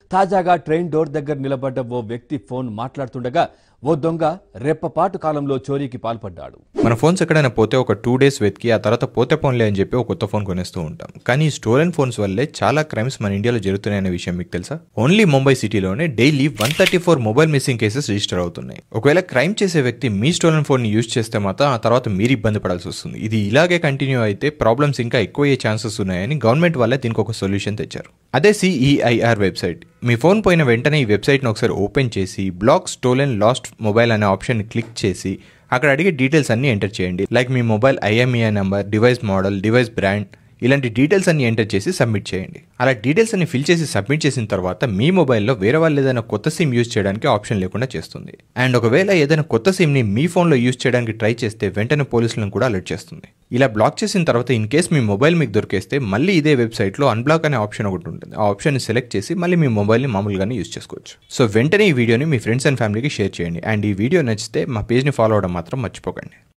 తాజాగా train door దగ్గర నిలబడ్డ ఓ వ్యక్తి ఫోన్ మాట్లాడుతుండగా ఓ దొంగ రెప్పపాటు కాలంలో చోరీకి పాల్పడ్డాడు మన ఫోన్స్ ఎక్కడైనా పోతే ఒక టూ డేస్ వెతికి ఆ తర్వాత పోతే పోన్లే అని చెప్పి ఒక కొత్త ఫోన్ కొనేస్తూ ఉంటాం కానీ ఈ స్టోలెన్ ఫోన్స్ వల్లే చాలా క్రైమ్స్ మన ఇండియాలో జరుగుతున్నాయనే విషయం మీకు తెలుసా ఓన్లీ ముంబై సిటీలోనే daily one thirty four mobile missing cases register అవుతున్నాయి ఒకవేళ క్రైమ్ చేసే వ్యక్తి మీ స్టోలెన్ ఫోన్ ని యూజ్ చేస్తే మాత్రం ఆ తర్వాత మీరు ఇబ్బంది పడాల్సి వస్తుంది ఇది ఇలాగే కంటిన్యూ అయితే ప్రాబ్లమ్స్ ఇంకా ఎక్కువ అయ్యే ఛాన్సెస్ ఉన్నాయని గవర్నమెంట్ వాళ్ళే దీనికి ఒక సొల్యూషన్ తెచ్చారు అదే సిఈఐఆర్ వెబ్సైట్ మీ ఫోన్ పోయిన వెంటనే ఈ వెబ్సైట్ని ఒకసారి ఓపెన్ చేసి బ్లాక్ స్టోలెన్ లాస్ట్ మొబైల్ అనే ఆప్షన్ క్లిక్ చేసి అక్కడ అడిగే డీటెయిల్స్ అన్ని ఎంటర్ చేయండి లైక్ మీ mobile IMEI number device model device brand ఇలాంటి డీటెయిల్స్ అన్ని ఎంటర్ చేసి సబ్మిట్ చేయండి అలా డీటెయిల్స్ అన్ని ఫిల్ చేసి సబ్మిట్ చేసిన తర్వాత మీ మొబైల్లో వేరే వాళ్ళు ఏదైనా కొత్త సిమ్ యూజ్ చేయడానికి ఆప్షన్ లేకుండా చేస్తుంది అండ్ ఒకవేళ ఏదైనా కొత్త సిమ్ని మీ ఫోన్లో యూజ్ చేయడానికి ట్రై చేస్తే వెంటనే పోలీసులను కూడా అలర్ట్ చేస్తుంది ఇలా బ్లాక్ చేసిన తర్వాత ఇన్ కేస్ మీ మొబైల్ మీకు దొరికేస్తే మళ్ళీ ఇదే వెబ్సైట్లో అన్బ్లాక్ అనే ఆప్షన్ ఒకటి ఉంటుంది ఆ ఆప్షన్ సెలెక్ట్ చేసి మళ్ళీ మీ మొబైల్ని మామూలుగానే యూజ్ చేసుకోవచ్చు సో వెంటనే ఈ వీడియోని మీ ఫ్రెండ్స్ అండ్ ఫ్యామిలీకి షేర్ చేయండి అండ్ ఈ వీడియో నచ్చితే మా పేజ్ని ఫాలో అవడం మాత్రం మర్చిపోకండి